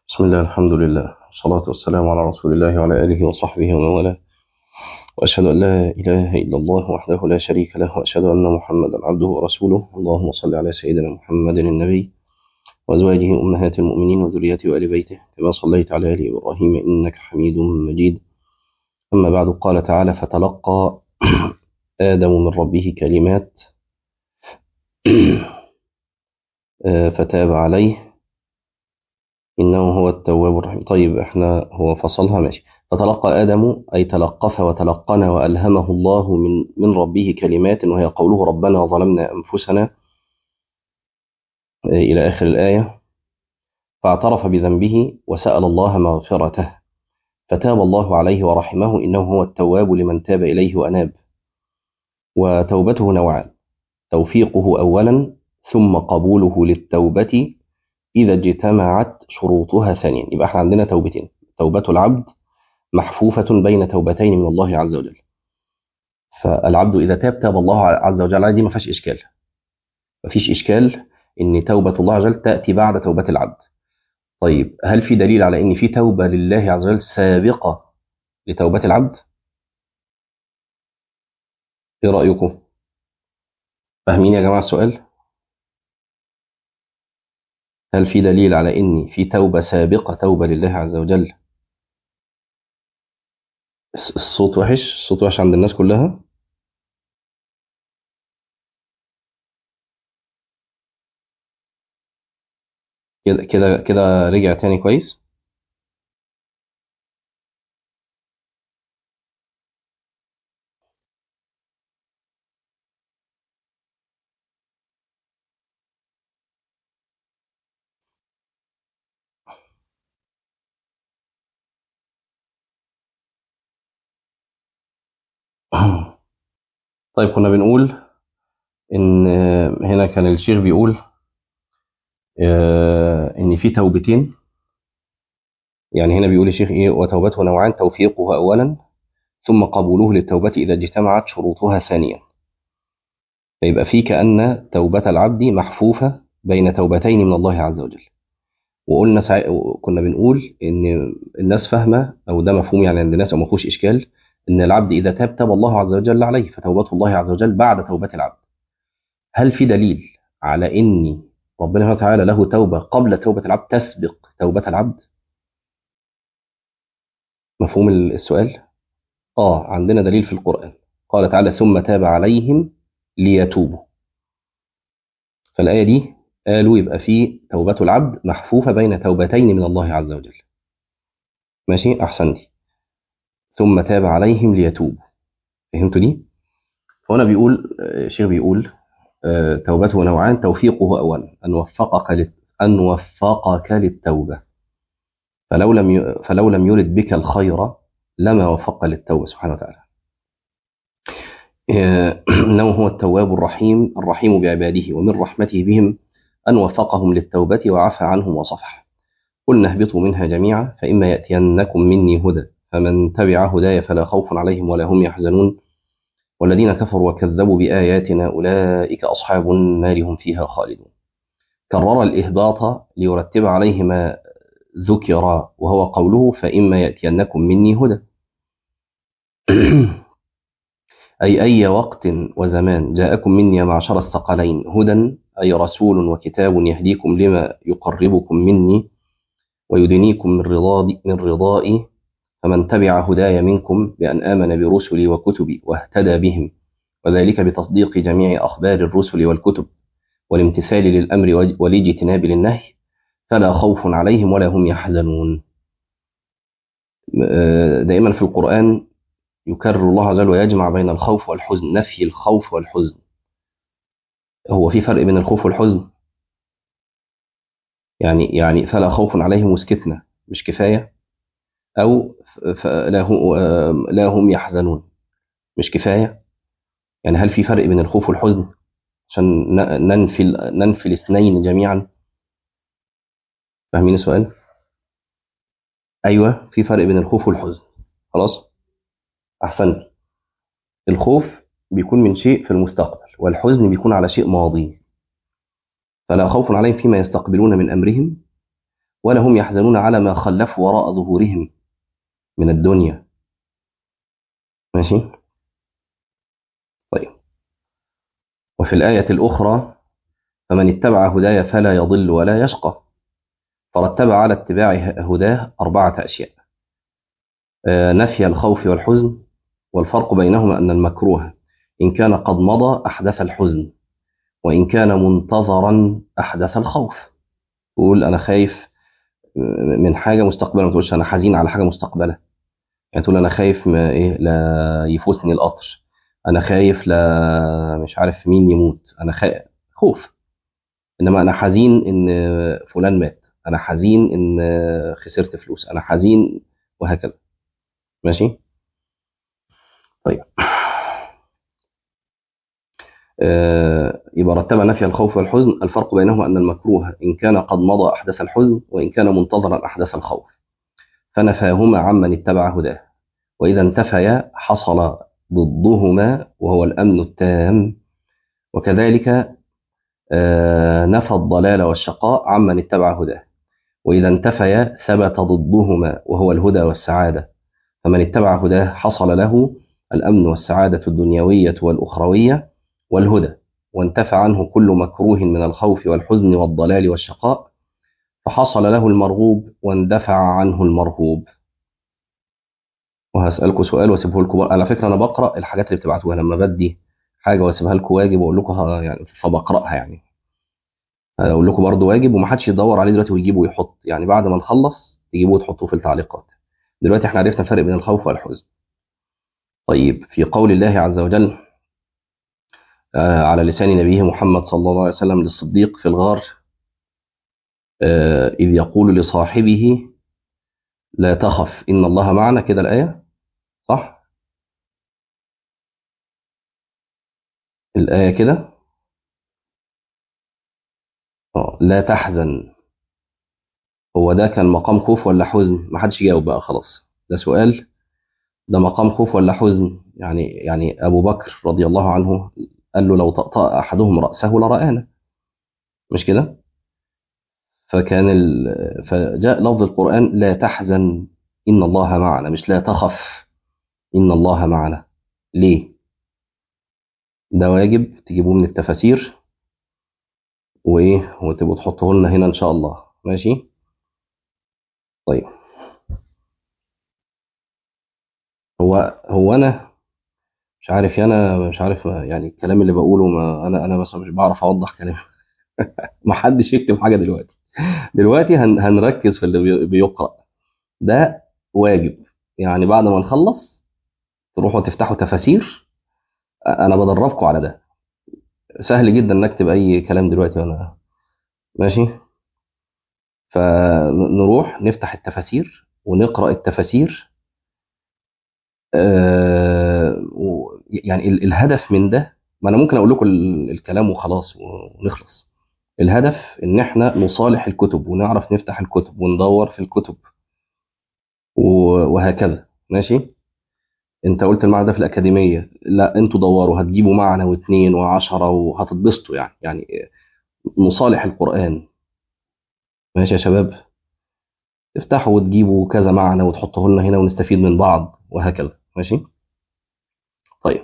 بسم الله الحمد لله والصلاة والسلام على رسول الله وعلى آله وصحبه ومن والاه وأشهد أن لا إله إلا الله وحده لا شريك له وأشهد أن محمدا عبده ورسوله اللهم صل على سيدنا محمد النبي وأزواجه أمهات المؤمنين وذريته وآل بيته كما صليت على آل إبراهيم إنك حميد مجيد أما بعد قال تعالى فتلقى آدم من ربه كلمات فتاب عليه إنه هو التواب الرحيم طيب احنا هو فصلها ماشي فتلقى آدم أي تلقف وتلقن وألهمه الله من من ربه كلمات وهي قوله ربنا ظلمنا أنفسنا إلى آخر الآية فاعترف بذنبه وسأل الله مغفرته فتاب الله عليه ورحمه إنه هو التواب لمن تاب إليه وأناب وتوبته نوعان توفيقه أولا ثم قبوله للتوبة إذا اجتمعت شروطها ثانيا يبقى احنا عندنا توبتين توبة العبد محفوفة بين توبتين من الله عز وجل فالعبد إذا تاب تاب الله عز وجل عليه دي ما فيهاش إشكال ما فيش إشكال إن توبة الله عز وجل تأتي بعد توبة العبد طيب هل في دليل على إن في توبة لله عز وجل سابقة لتوبة العبد إيه رأيكم فاهمين يا جماعة السؤال هل في دليل على إن في توبة سابقة توبة لله عز وجل الصوت وحش الصوت وحش عند الناس كلها كده كده كده رجع تاني كويس طيب كنا بنقول إن هنا كان الشيخ بيقول إن في توبتين يعني هنا بيقول الشيخ إيه وتوبته نوعان توفيقه أولا ثم قبوله للتوبة إذا اجتمعت شروطها ثانيا فيبقى في كأن توبة العبد محفوفة بين توبتين من الله عز وجل وقلنا سع... كنا بنقول إن الناس فاهمة أو ده مفهوم يعني عند الناس أو ما فيهوش إشكال إن العبد إذا تاب تاب الله عز وجل عليه فتوبة الله عز وجل بعد توبة العبد هل في دليل على إن ربنا سبحانه وتعالى له توبة قبل توبة العبد تسبق توبة العبد مفهوم السؤال آه عندنا دليل في القرآن قال تعالى ثم تاب عليهم ليتوبوا فالآية دي قالوا يبقى في توبة العبد محفوفة بين توبتين من الله عز وجل ماشي أحسنتي ثم تاب عليهم ليتوبوا فهمتوا دي فهنا بيقول الشيخ بيقول توبته نوعان توفيقه أولا أن وفقك لل... أن وفقك للتوبة فلو لم ي... فلو لم يرد بك الخير لما وفق للتوبة سبحانه وتعالى إنه هو التواب الرحيم الرحيم بعباده ومن رحمته بهم أن وفقهم للتوبة وعفى عنهم وصفح قلنا اهبطوا منها جميعا فإما يأتينكم مني هدى فمن تبع هداي فلا خوف عليهم ولا هم يحزنون والذين كفروا وكذبوا بآياتنا أولئك أصحاب النار هم فيها خالدون كرر الإهباط ليرتب عليه ما ذكر وهو قوله فإما يأتينكم مني هدى أي أي وقت وزمان جاءكم مني معشر الثقلين هدى أي رسول وكتاب يهديكم لما يقربكم مني ويدنيكم من رضائي من رضائي فمن تبع هداي منكم بأن آمن برسلي وكتبي واهتدى بهم وذلك بتصديق جميع أخبار الرسل والكتب والامتثال للأمر والاجتناب للنهي فلا خوف عليهم ولا هم يحزنون دائما في القرآن يكرر الله عز وجل ويجمع بين الخوف والحزن نفي الخوف والحزن هو في فرق بين الخوف والحزن يعني يعني فلا خوف عليهم وسكتنا مش كفاية أو لا هم يحزنون مش كفاية يعني هل في فرق بين الخوف والحزن عشان ننفي ننفي الاثنين جميعا فاهمين السؤال ايوه في فرق بين الخوف والحزن خلاص احسنت الخوف بيكون من شيء في المستقبل والحزن بيكون على شيء ماضي فلا خوف عليهم فيما يستقبلون من امرهم ولا هم يحزنون على ما خلفوا وراء ظهورهم من الدنيا ماشي طيب وفي الآية الأخرى فمن اتبع هداي فلا يضل ولا يشقى فرتب على اتباع هداه أربعة أشياء نفي الخوف والحزن والفرق بينهما أن المكروه إن كان قد مضى أحدث الحزن وإن كان منتظرا أحدث الخوف تقول أنا خايف من حاجة مستقبلا ما تقولش أنا حزين على حاجة مستقبلا يعني تقول أنا خايف ما إيه لا يفوتني القطر أنا خايف لا مش عارف مين يموت أنا خايف خوف إنما أنا حزين إن فلان مات أنا حزين إن خسرت فلوس أنا حزين وهكذا ماشي طيب آه يبقى رتب نفي الخوف والحزن الفرق بينهما أن المكروه إن كان قد مضى أحدث الحزن وإن كان منتظرا أحدث الخوف فنفاهما عمن اتبع هداه وإذا انتفيا حصل ضدهما وهو الأمن التام وكذلك آه نفى الضلال والشقاء عمن اتبع هداه وإذا انتفيا ثبت ضدهما وهو الهدى والسعادة فمن اتبع هداه حصل له الأمن والسعادة الدنيوية والأخروية والهدى وانتفى عنه كل مكروه من الخوف والحزن والضلال والشقاء فحصل له المرغوب واندفع عنه المرهوب وهسألكم سؤال واسيبه لكم على فكرة أنا بقرأ الحاجات اللي بتبعتوها لما بدي حاجة واسيبها لكم واجب وأقول لكم يعني فبقرأها يعني أقول لكم برضه واجب ومحدش يدور عليه دلوقتي ويجيبه ويحط يعني بعد ما نخلص تجيبوه وتحطوه في التعليقات دلوقتي احنا عرفنا الفرق بين الخوف والحزن طيب في قول الله عز وجل آه على لسان نبيه محمد صلى الله عليه وسلم للصديق في الغار آه إذ يقول لصاحبه لا تخف إن الله معنا كده الآية صح الآية كده آه لا تحزن هو ده كان مقام خوف ولا حزن ما حدش جاوب بقى خلاص ده سؤال ده مقام خوف ولا حزن يعني يعني أبو بكر رضي الله عنه قال له لو طأطأ أحدهم رأسه لرآنا مش كده فكان ال... فجاء لفظ القرآن لا تحزن إن الله معنا مش لا تخف إن الله معنا ليه ده واجب تجيبوه من التفاسير وإيه وتبقوا تحطوه لنا هنا إن شاء الله ماشي طيب هو هو أنا مش عارف انا مش عارف يعني الكلام اللي بقوله ما انا انا بس مش بعرف اوضح كلام ما حدش يكتب حاجه دلوقتي دلوقتي هن هنركز في اللي بيقرا ده واجب يعني بعد ما نخلص تروحوا تفتحوا تفاسير انا بدربكم على ده سهل جدا نكتب اي كلام دلوقتي وانا ماشي فنروح نفتح التفاسير ونقرا التفاسير آه يعني الهدف من ده ما انا ممكن اقول لكم الكلام وخلاص ونخلص الهدف ان احنا نصالح الكتب ونعرف نفتح الكتب وندور في الكتب وهكذا ماشي انت قلت المعنى ده في الاكاديميه لا انتوا دوروا هتجيبوا معنى واثنين وعشرة وهتتبسطوا يعني يعني نصالح القران ماشي يا شباب تفتحوا وتجيبوا كذا معنى وتحطوه لنا هنا ونستفيد من بعض وهكذا ماشي طيب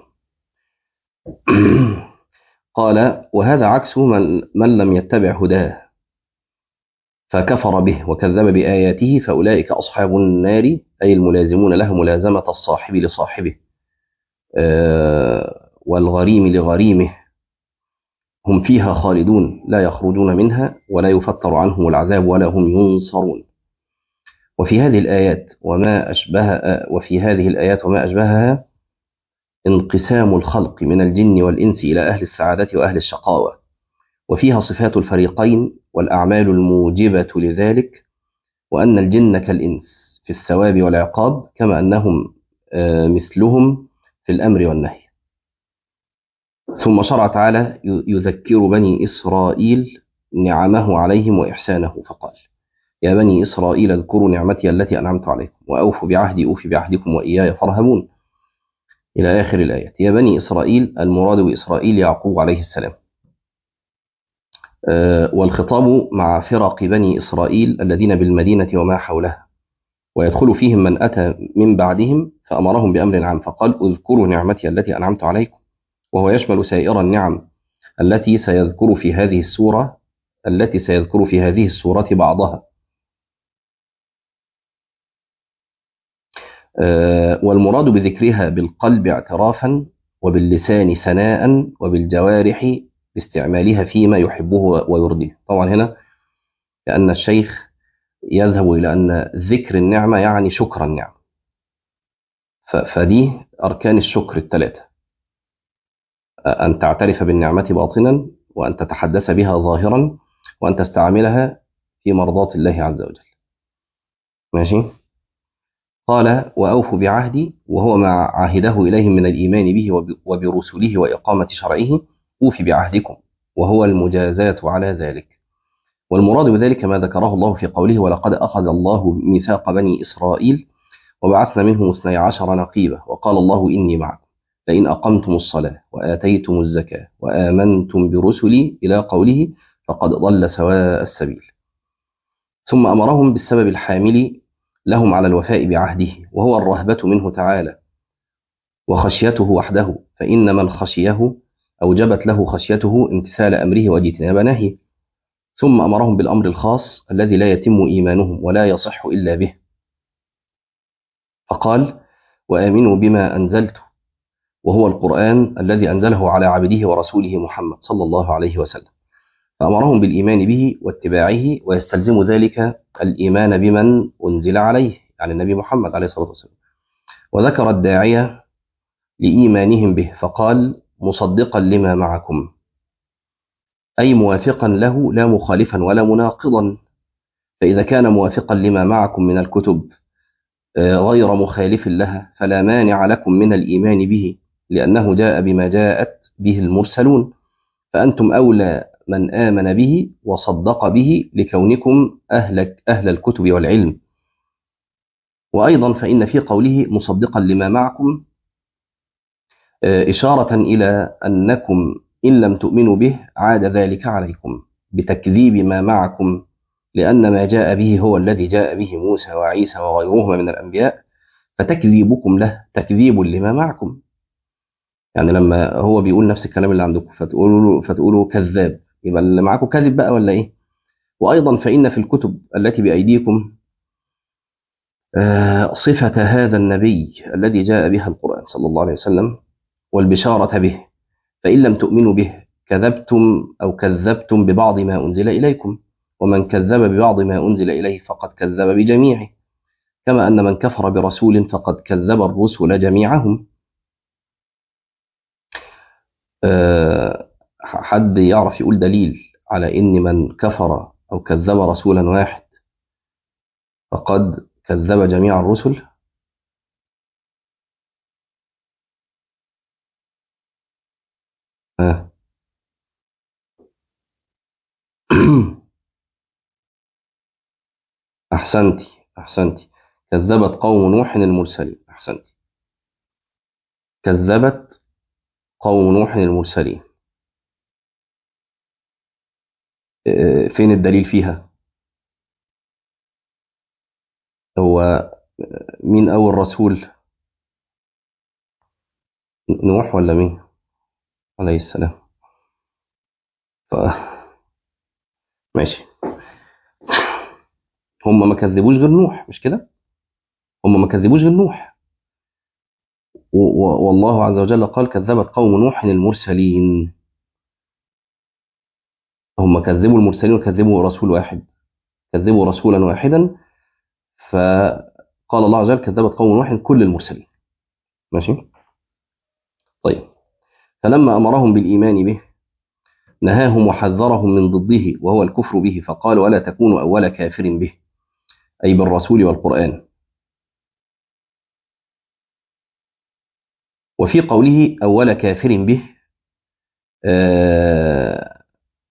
قال وهذا عكس من, من لم يتبع هداه فكفر به وكذب بآياته فأولئك أصحاب النار أي الملازمون له ملازمة الصاحب لصاحبه آه والغريم لغريمه هم فيها خالدون لا يخرجون منها ولا يفتر عنهم العذاب ولا هم ينصرون وفي هذه الآيات وما أشبه وفي هذه الآيات وما أشبهها انقسام الخلق من الجن والإنس إلى أهل السعادة وأهل الشقاوة وفيها صفات الفريقين والأعمال الموجبة لذلك وأن الجن كالإنس في الثواب والعقاب كما أنهم مثلهم في الأمر والنهي ثم شرع تعالى يذكر بني إسرائيل نعمه عليهم وإحسانه فقال يا بني إسرائيل اذكروا نعمتي التي أنعمت عليكم وأوفوا بعهدي أوفي بعهدكم وإياي فارهبون إلى آخر الآيات يا بني إسرائيل المراد بإسرائيل يعقوب عليه السلام آه، والخطاب مع فرق بني إسرائيل الذين بالمدينة وما حولها ويدخل فيهم من أتى من بعدهم فأمرهم بأمر عام فقال اذكروا نعمتي التي أنعمت عليكم وهو يشمل سائر النعم التي سيذكر في هذه السورة التي سيذكر في هذه السورة بعضها آه، والمراد بذكرها بالقلب اعترافا وباللسان ثناء وبالجوارح باستعمالها فيما يحبه ويرضيه طبعا هنا لأن الشيخ يذهب إلى أن ذكر النعمة يعني شكر النعمة ف- فدي أركان الشكر الثلاثة أن تعترف بالنعمة باطنا وأن تتحدث بها ظاهرا وأن تستعملها في مرضاة الله عز وجل ماشي قال وأوفوا بعهدي وهو مع عهده إليهم من الإيمان به وب- وبرسله وإقامة شرعه أوفي بعهدكم وهو المجازاة على ذلك والمراد بذلك ما ذكره الله في قوله ولقد أخذ الله ميثاق بني إسرائيل وبعثنا منهم اثني عشر نقيبة وقال الله إني معكم لئن أقمتم الصلاة وآتيتم الزكاة وآمنتم برسلي إلى قوله فقد ضل سواء السبيل ثم أمرهم بالسبب الحامل لهم على الوفاء بعهده وهو الرهبة منه تعالى وخشيته وحده فإن من خشيه أوجبت له خشيته امتثال أمره واجتناب نهيه ثم أمرهم بالأمر الخاص الذي لا يتم إيمانهم ولا يصح إلا به فقال وآمنوا بما أنزلت وهو القرآن الذي أنزله على عبده ورسوله محمد صلى الله عليه وسلم فأمرهم بالإيمان به واتباعه ويستلزم ذلك الإيمان بمن أنزل عليه يعني النبي محمد عليه الصلاة والسلام وذكر الداعية لإيمانهم به فقال مصدقا لما معكم أي موافقا له لا مخالفا ولا مناقضا فإذا كان موافقا لما معكم من الكتب آه، غير مخالف لها فلا مانع لكم من الإيمان به لأنه جاء بما جاءت به المرسلون فأنتم أولى من آمن به وصدق به لكونكم أهل, أهل الكتب والعلم وأيضا فإن في قوله مصدقا لما معكم آه، إشارة إلى أنكم إن لم تؤمنوا به عاد ذلك عليكم بتكذيب ما معكم لأن ما جاء به هو الذي جاء به موسى وعيسى وغيرهما من الأنبياء فتكذيبكم له تكذيب لما معكم يعني لما هو بيقول نفس الكلام اللي عندكم فتقولوا له فتقولوا كذاب يبقى اللي معاكم كذب بقى ولا ايه وايضا فان في الكتب التي بايديكم آه، صفه هذا النبي الذي جاء بها القران صلى الله عليه وسلم والبشاره به فان لم تؤمنوا به كذبتم او كذبتم ببعض ما انزل اليكم ومن كذب ببعض ما انزل اليه فقد كذب بجميعه كما ان من كفر برسول فقد كذب الرسل جميعهم آه، حد يعرف يقول دليل على ان من كفر او كذب رسولا واحد فقد كذب جميع الرسل آه. احسنتي احسنتي كذبت قوم نوح المرسلين احسنتي كذبت قوم نوح المرسلين آه، فين الدليل فيها هو مين اول رسول نوح ولا مين عليه السلام ف... ماشي هم ما كذبوش غير نوح مش كده هم ما كذبوش غير نوح و... و... والله عز وجل قال كذبت قوم نوح المرسلين هم كذبوا المرسلين وكذبوا رسول واحد كذبوا رسولا واحدا فقال الله عز وجل كذبت قوم نوح كل المرسلين ماشي طيب فلما أمرهم بالإيمان به نهاهم وحذرهم من ضده وهو الكفر به فقال ولا تكونوا أول كافر به أي بالرسول والقرآن وفي قوله أول كافر به آه،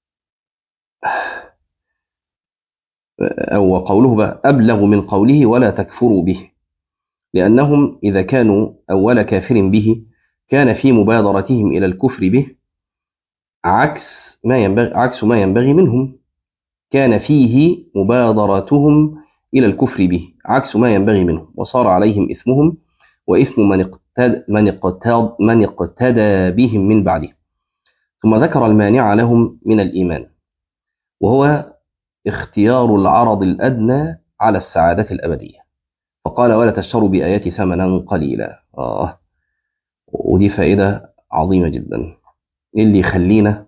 أو قوله بقى أبلغ من قوله ولا تكفروا به لأنهم إذا كانوا أول كافر به كان في مبادرتهم إلى الكفر به عكس ما ينبغي عكس ما ينبغي منهم كان فيه مبادرتهم إلى الكفر به عكس ما ينبغي منهم وصار عليهم إثمهم وإثم من اقتدى, من اقتدى, من اقتدى بهم من بعده ثم ذكر المانع لهم من الإيمان وهو اختيار العرض الأدنى على السعادة الأبدية فقال ولا تشتروا بآياتي ثمنا قليلا آه ودي فائدة عظيمة جدا إيه اللي يخلينا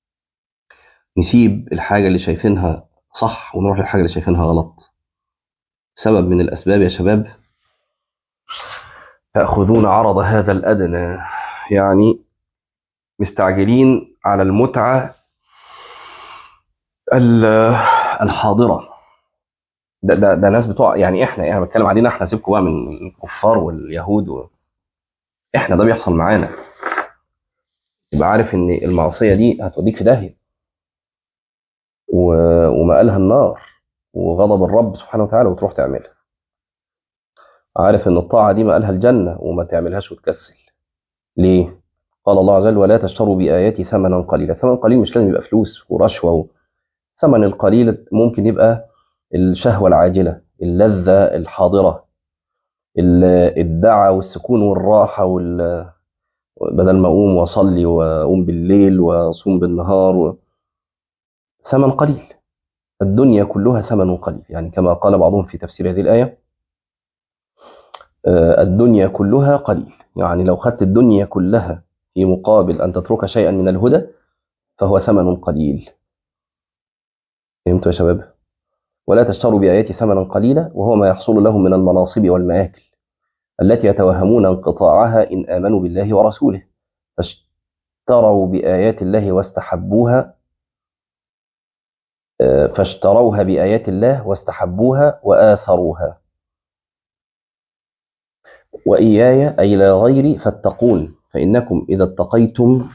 نسيب الحاجة اللي شايفينها صح ونروح للحاجة اللي شايفينها غلط سبب من الأسباب يا شباب تأخذون عرض هذا الأدنى يعني مستعجلين على المتعة الحاضرة ده, ده, ده ناس بتوع يعني احنا يعني بتكلم علينا احنا سيبكم بقى من الكفار واليهود و... احنا ده بيحصل معانا يبقى عارف ان المعصيه دي هتوديك في داهيه و... ومقالها النار وغضب الرب سبحانه وتعالى وتروح تعملها عارف ان الطاعه دي مقالها الجنه وما تعملهاش وتكسل ليه قال الله عز وجل ولا تشتروا باياتي ثمنا قليلا ثمن قليل مش لازم يبقى فلوس ورشوه و... ثمن القليل ممكن يبقى الشهوه العاجله اللذه الحاضره الدعة والسكون والراحة وال... بدل ما أقوم وأصلي وأقوم بالليل وأصوم بالنهار و... ثمن قليل الدنيا كلها ثمن قليل يعني كما قال بعضهم في تفسير هذه الآية الدنيا كلها قليل يعني لو خدت الدنيا كلها في مقابل أن تترك شيئا من الهدى فهو ثمن قليل فهمتوا يا شباب ولا تشتروا بآياتي ثمنا قليلا وهو ما يحصل لهم من المناصب والمآكل التي يتوهمون انقطاعها إن آمنوا بالله ورسوله فاشتروا بآيات الله واستحبوها فاشتروها بآيات الله واستحبوها وآثروها وإياي أي لا غيري فاتقون فإنكم إذا اتقيتم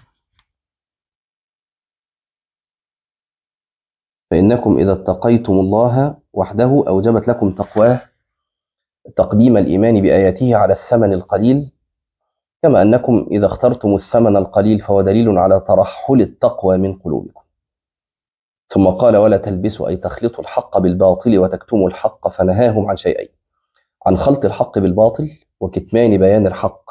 فإنكم إذا اتقيتم الله وحده أوجبت لكم تقواه تقديم الإيمان بآياته على الثمن القليل كما أنكم إذا اخترتم الثمن القليل فهو دليل على ترحل التقوى من قلوبكم ثم قال ولا تلبسوا أي تخلطوا الحق بالباطل وتكتموا الحق فنهاهم عن شيئين عن خلط الحق بالباطل وكتمان بيان الحق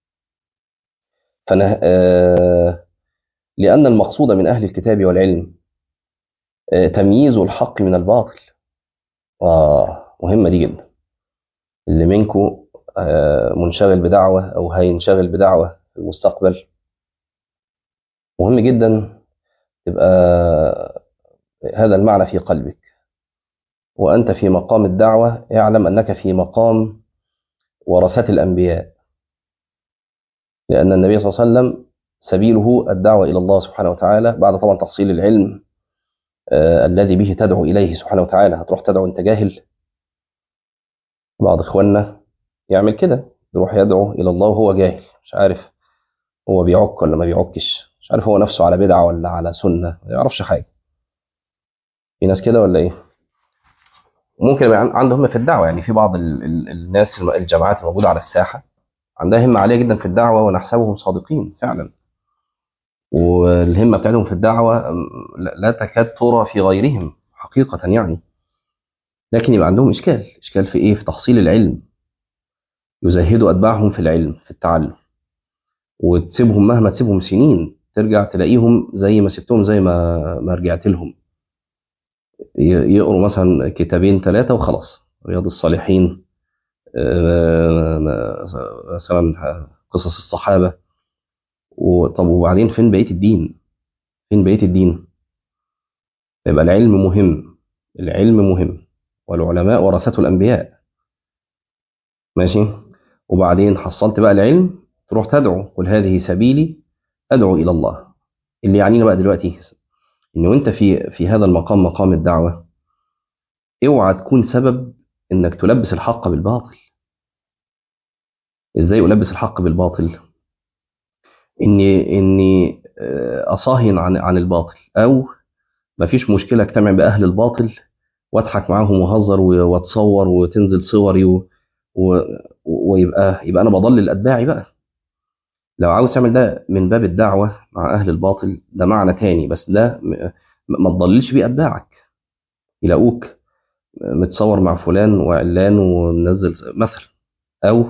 فنه... آه... لأن المقصود من أهل الكتاب والعلم آه... تمييز الحق من الباطل آه مهمة دي جدا اللي منكم منشغل بدعوة أو هينشغل بدعوة في المستقبل مهم جدا تبقى هذا المعنى في قلبك وأنت في مقام الدعوة اعلم أنك في مقام ورثة الأنبياء لأن النبي صلى الله عليه وسلم سبيله الدعوة إلى الله سبحانه وتعالى بعد طبعا تحصيل العلم آه الذي به تدعو إليه سبحانه وتعالى هتروح تدعو أنت جاهل بعض إخواننا يعمل كده يروح يدعو إلى الله وهو جاهل مش عارف هو بيعك ولا ما بيعكش مش عارف هو نفسه على بدعة ولا على سنة ما يعرفش حاجة في ناس كده ولا إيه ممكن يبقى عنده همة في الدعوة يعني في بعض ال ال الناس الجماعات الموجودة على الساحة عندها همة عالية جدا في الدعوة ونحسبهم صادقين فعلا والهمة بتاعتهم في الدعوة لا تكاد ترى في غيرهم حقيقة يعني لكن يبقى عندهم إشكال إشكال في إيه في تحصيل العلم يزهدوا أتباعهم في العلم في التعلم وتسيبهم مهما تسيبهم سنين ترجع تلاقيهم زي ما سبتهم زي ما ما رجعت لهم يقروا مثلا كتابين ثلاثة وخلاص رياض الصالحين مثلا قصص الصحابة طب وبعدين فين بقية الدين فين بقية الدين يبقى العلم مهم العلم مهم والعلماء ورثة الأنبياء ماشي وبعدين حصلت بقى العلم تروح تدعو قل هذه سبيلي أدعو إلى الله اللي يعنينا بقى دلوقتي إن وأنت في في هذا المقام مقام الدعوة اوعى تكون سبب إنك تلبس الحق بالباطل إزاي ألبس الحق بالباطل إني إني أصاهن عن عن الباطل أو مفيش مشكلة أجتمع بأهل الباطل واضحك معاهم واهزر واتصور وتنزل صوري و... و... ويبقى يبقى انا بضلل اتباعي بقى لو عاوز تعمل ده من باب الدعوة مع أهل الباطل ده معنى تاني بس ده م- ما تضللش بيه أتباعك يلاقوك متصور مع فلان وعلان ومنزل مثلا أو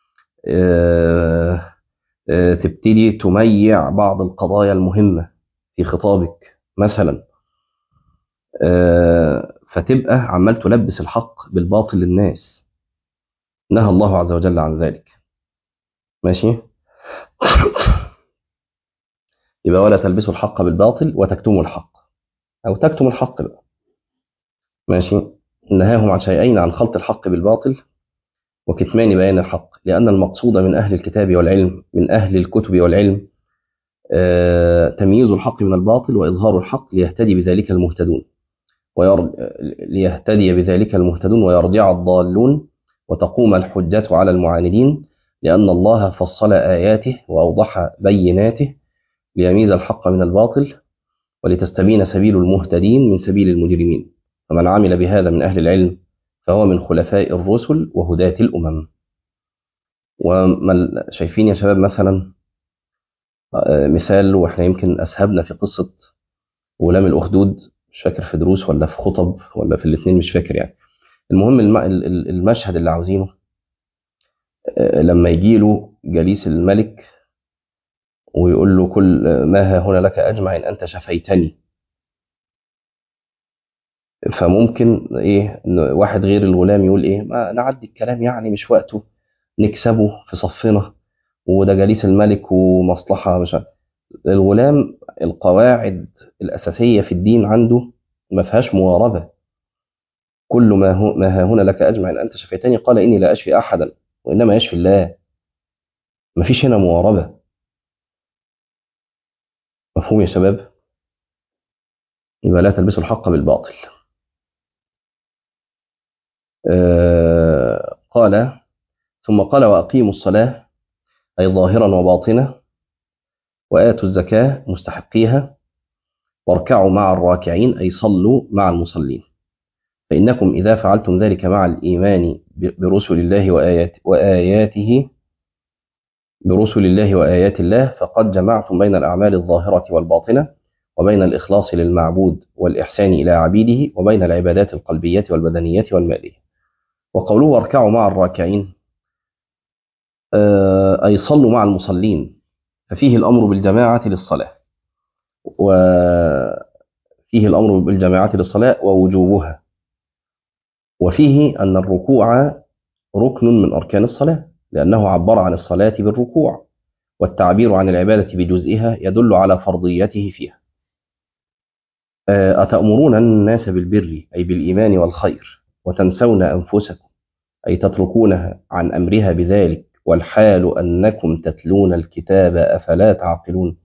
آه، آه، تبتدي تميع بعض القضايا المهمة في خطابك مثلا آه، فتبقى عمال تلبس الحق بالباطل للناس نهى الله عز وجل عن ذلك ماشي يبقى ولا تلبسوا الحق بالباطل وتكتموا الحق أو تكتموا الحق بقى ماشي نهاهم عن شيئين عن خلط الحق بالباطل وكتمان بيان الحق لأن المقصود من أهل الكتاب والعلم من أهل الكتب والعلم آه، تمييز الحق من الباطل وإظهار الحق ليهتدي بذلك المهتدون وير... ليهتدي بذلك المهتدون ويرجع الضالون وتقوم الحجة على المعاندين لأن الله فصل آياته وأوضح بيناته ليميز الحق من الباطل ولتستبين سبيل المهتدين من سبيل المجرمين فمن عمل بهذا من أهل العلم فهو من خلفاء الرسل وهداة الأمم ومن شايفين يا شباب مثلا آه، مثال واحنا يمكن أسهبنا في قصة غلام الأخدود مش فاكر في دروس ولا في خطب ولا في الاثنين مش فاكر يعني المهم الم- ال- ال- المشهد اللي عاوزينه آه، لما يجي له جليس الملك ويقول له كل آه، ما ها هنا لك أجمع إن أنت شفيتني فممكن إيه إن واحد غير الغلام يقول إيه ما نعدي الكلام يعني مش وقته نكسبه في صفنا وده جليس الملك ومصلحة مش عارف. الغلام القواعد الأساسية في الدين عنده ما فيهاش مواربة كل ما هو ما ها هنا لك أجمع إن أنت شفيتني قال إني لا أشفي أحدا وإنما يشفي الله ما فيش هنا مواربة مفهوم يا شباب يبقى لا تلبسوا الحق بالباطل آه قال ثم قال وأقيموا الصلاة أي ظاهرا وباطنا وآتوا الزكاة مستحقيها واركعوا مع الراكعين أي صلوا مع المصلين فإنكم إذا فعلتم ذلك مع الإيمان ب- برسل الله وآيات وآياته برسل الله وآيات الله فقد جمعتم بين الأعمال الظاهرة والباطنة وبين الإخلاص للمعبود والإحسان إلى عبيده وبين العبادات القلبية والبدنية والمالية وقوله واركعوا مع الراكعين آه، أي صلوا مع المصلين ففيه الأمر بالجماعة للصلاة وفيه الأمر بالجماعة للصلاة ووجوبها وفيه أن الركوع ركن من أركان الصلاة لأنه عبر عن الصلاة بالركوع والتعبير عن العبادة بجزئها يدل على فرضيته فيها آه، أتأمرون الناس بالبر أي بالإيمان والخير وتنسون أنفسكم أي تتركونها عن أمرها بذلك والحال أنكم تتلون الكتاب أفلا تعقلون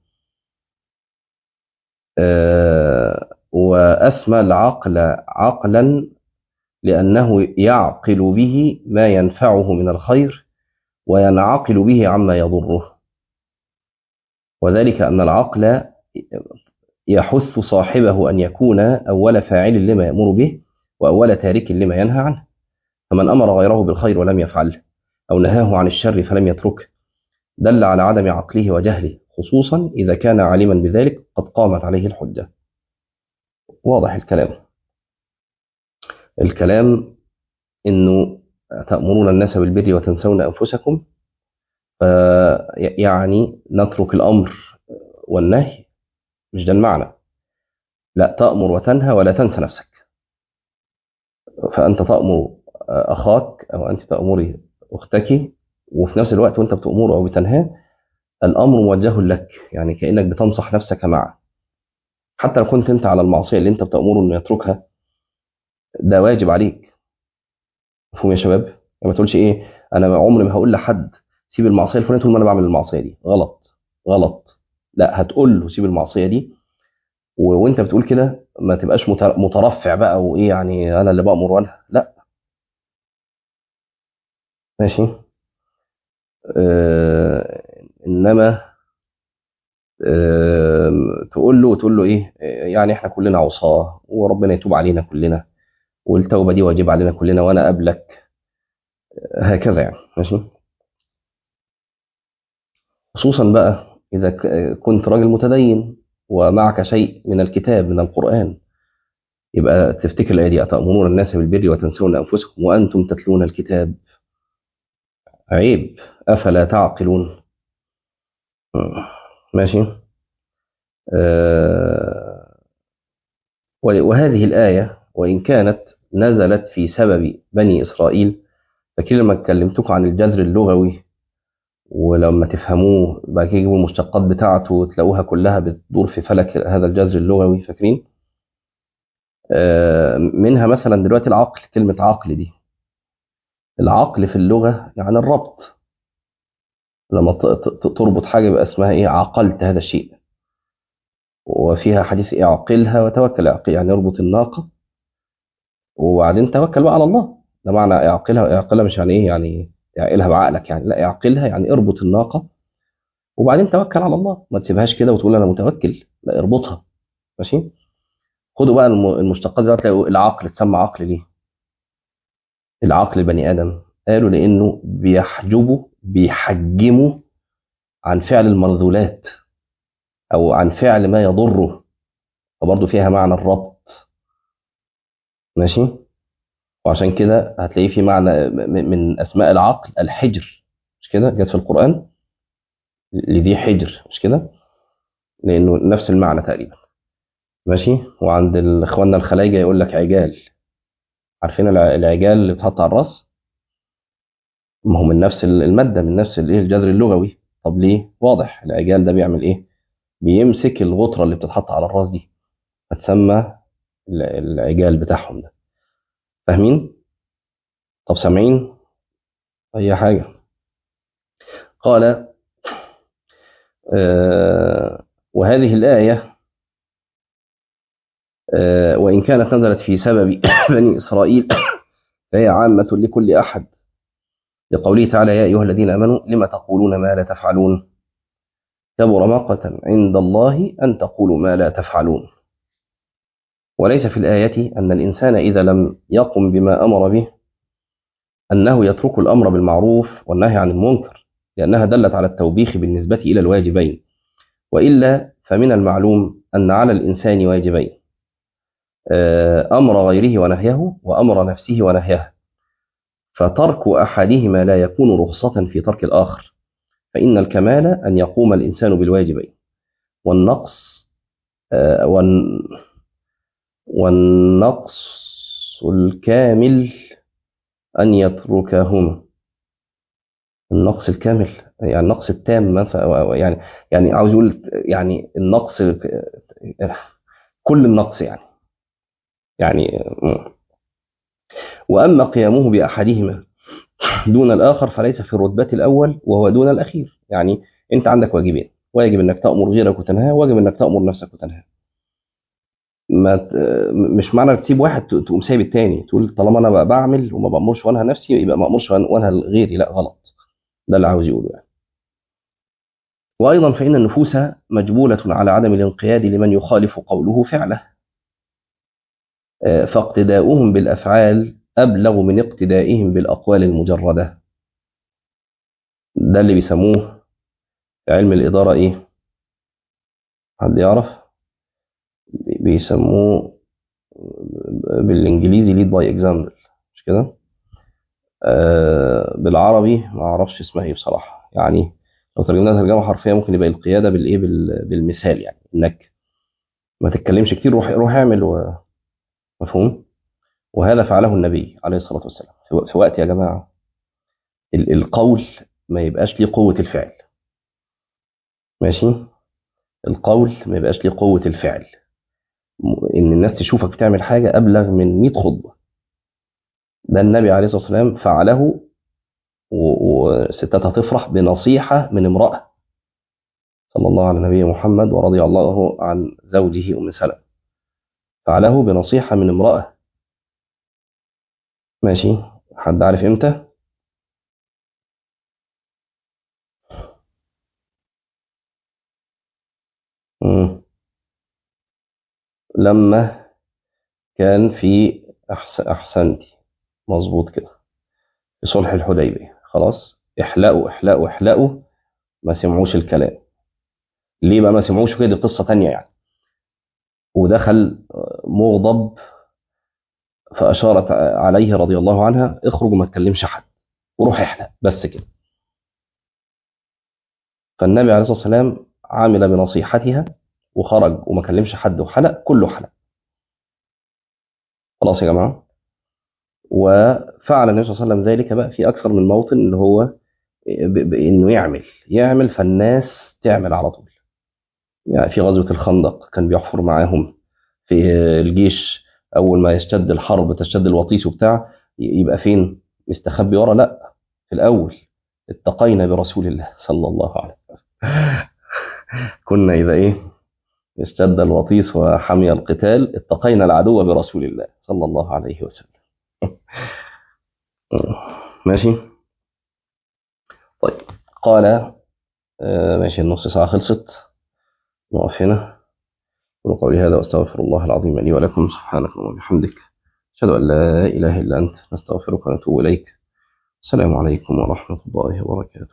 آه، وأسمى العقل عقلا لأنه يعقل به ما ينفعه من الخير وينعقل به عما يضره وذلك أن العقل يحث صاحبه أن يكون أول فاعل لما يأمر به وأول تارك لما ينهى عنه فمن أمر غيره بالخير ولم يفعله أو نهاه عن الشر فلم يتركه دل على عدم عقله وجهله خصوصا إذا كان عالما بذلك قد قامت عليه الحجة واضح الكلام الكلام إنه تأمرون الناس بالبر وتنسون أنفسكم ف- يعني نترك الأمر والنهي مش ده المعنى لا تأمر وتنهى ولا تنسى نفسك فأنت تأمر أخاك أو أنت تأمري أختك وفي نفس الوقت وأنت بتأمره أو بتنهاه الأمر موجه لك يعني كأنك بتنصح نفسك معه حتى لو كنت أنت على المعصية اللي أنت بتأمره إنه يتركها ده واجب عليك مفهوم يا شباب؟ يعني ما تقولش إيه أنا عمري ما هقول لحد سيب المعصية الفلانية طول ما أنا بعمل المعصية دي غلط غلط لا هتقول له سيب المعصية دي و- وانت بتقول كده ما تبقاش متر- مترفع بقى وايه يعني انا اللي بامر وانهى لا ماشي آه انما آه تقول له تقول له ايه آه، يعني احنا كلنا عصاه وربنا يتوب علينا كلنا والتوبه دي واجب علينا كلنا وانا قبلك آه، هكذا يعني ماشي خصوصا بقى إذا ك- كنت راجل متدين ومعك شيء من الكتاب من القرآن يبقى تفتكر الآية دي أتأمرون الناس بالبر وتنسون أنفسكم وأنتم تتلون الكتاب عيب أفلا تعقلون مم. ماشي آه وهذه الآية وإن كانت نزلت في سبب بني إسرائيل فكده لما كلمتكم عن الجذر اللغوي ولما تفهموه بعد كده يجيبوا المشتقات بتاعته وتلاقوها كلها بتدور في فلك هذا الجذر اللغوي فاكرين؟ آه منها مثلا دلوقتي العقل كلمة عقل دي العقل في اللغة يعني الربط لما ت- ت- تربط حاجة يبقى اسمها ايه عقلت هذا الشيء وفيها حديث ايه عقلها وتوكل اعقل يعني اربط الناقة وبعدين توكل بقى على الله ده معنى اعقلها اعقلها مش يعني ايه يعني اعقلها بعقلك يعني لا اعقلها يعني اربط الناقة وبعدين توكل على الله ما تسيبهاش كده وتقول انا متوكل لا اربطها ماشي خدوا بقى الم- المشتقات دلوقتي تلاقوا العقل اتسمى عقل ليه العقل البني ادم قالوا لانه بيحجبه بيحجمه عن فعل المرذولات او عن فعل ما يضره فبرضه فيها معنى الربط ماشي وعشان كده هتلاقيه في معنى م- من اسماء العقل الحجر مش كده جت في القران لذي حجر مش كده لانه نفس المعنى تقريبا ماشي وعند ال- اخواننا الخلايجه يقول لك عجال عارفين الع- العجال اللي بتحط على الراس ما هو من نفس ال- الماده من نفس الايه الجذر اللغوي طب ليه واضح العجال ده بيعمل ايه بيمسك الغطره اللي بتتحط على الراس دي فتسمى ال- العجال بتاعهم ده فاهمين طب سامعين اي حاجه قال آه وهذه الايه آه وان كانت نزلت في سبب بني اسرائيل فهي عامه لكل احد لقوله تعالى يا ايها الذين امنوا لم تقولون ما لا تفعلون كبر مقتا عند الله ان تقولوا ما لا تفعلون وليس في الايه ان الانسان اذا لم يقم بما امر به انه يترك الامر بالمعروف والنهي عن المنكر لانها دلت على التوبيخ بالنسبه الى الواجبين والا فمن المعلوم ان على الانسان واجبين آه، امر غيره ونهيه وامر نفسه ونهيه فترك احدهما لا يكون رخصه في ترك الاخر فان الكمال ان يقوم الانسان بالواجبين والنقص آه، والن- والنقص الكامل ان يتركهما النقص الكامل يعني النقص التام مثلا يعني يعني عاوز يقول يعني النقص كل النقص يعني يعني م. واما قيامه باحدهما دون الاخر فليس في الرتبه الاول وهو دون الاخير يعني انت عندك واجبين واجب انك تامر غيرك وتنهاه واجب انك تامر نفسك وتنهاه ما ت- مش معنى تسيب واحد ت- تقوم سايب التاني تقول طالما انا بقى بعمل وما بامرش وانهى نفسي يبقى ما امرش وأن- وانهى غيري لا غلط ده اللي عاوز يقوله يعني وايضا فان النفوس مجبوله على عدم الانقياد لمن يخالف قوله فعله آه، فاقتداؤهم بالافعال ابلغ من اقتدائهم بالاقوال المجرده ده اللي بيسموه في علم الاداره ايه حد يعرف بيسموه بالانجليزي lead by example مش كده آه بالعربي ما اعرفش اسمها ايه بصراحه يعني لو ترجمناها ترجمه حرفيه ممكن يبقى القياده بالايه بال- بالمثال يعني انك ما تتكلمش كتير روح روح اعمل و- مفهوم وهذا فعله النبي عليه الصلاه والسلام في وق- في وقت يا جماعه ال- القول ما يبقاش ليه قوه الفعل ماشي القول ما يبقاش ليه قوه الفعل م- ان الناس تشوفك بتعمل حاجه ابلغ من 100 خطبه ده النبي عليه الصلاه والسلام فعله و- وستاتها تفرح بنصيحه من امراه صلى الله على نبي محمد ورضي الله عن زوجه ام سلمة فعله بنصيحه من امراه ماشي حد عارف امتى مم. لما كان في أحسن احسنتي مظبوط كده في صلح الحديبيه خلاص احلقوا احلقوا احلقوا ما سمعوش الكلام ليه بقى ما سمعوش كده دي قصة تانية يعني ودخل مغضب فأشارت عليه رضي الله عنها اخرج وما تكلمش حد وروح احلق بس كده فالنبي عليه الصلاة والسلام عمل بنصيحتها وخرج وما كلمش حد وحلق كله حلق خلاص يا جماعة وفعل النبي صلى الله عليه وسلم ذلك بقى في أكثر من موطن اللي هو ب- ب- إنه يعمل يعمل فالناس تعمل على طول يعني في غزوة الخندق كان بيحفر معاهم في الجيش أول ما يشتد الحرب تشتد الوطيس وبتاع ي- يبقى فين مستخبي ورا لا في الأول اتقينا برسول الله صلى الله عليه وسلم كنا إذا إيه اشتد الوطيس وحمي القتال اتقينا العدو برسول الله صلى الله عليه وسلم ماشي طيب قال آه، ماشي النص ساعة خلصت نقف هنا وقولي هذا واستغفر الله العظيم لي ولكم سبحانك اللهم وبحمدك أشهد أن لا إله إلا أنت نستغفرك ونتوب إليك السلام عليكم ورحمة الله وبركاته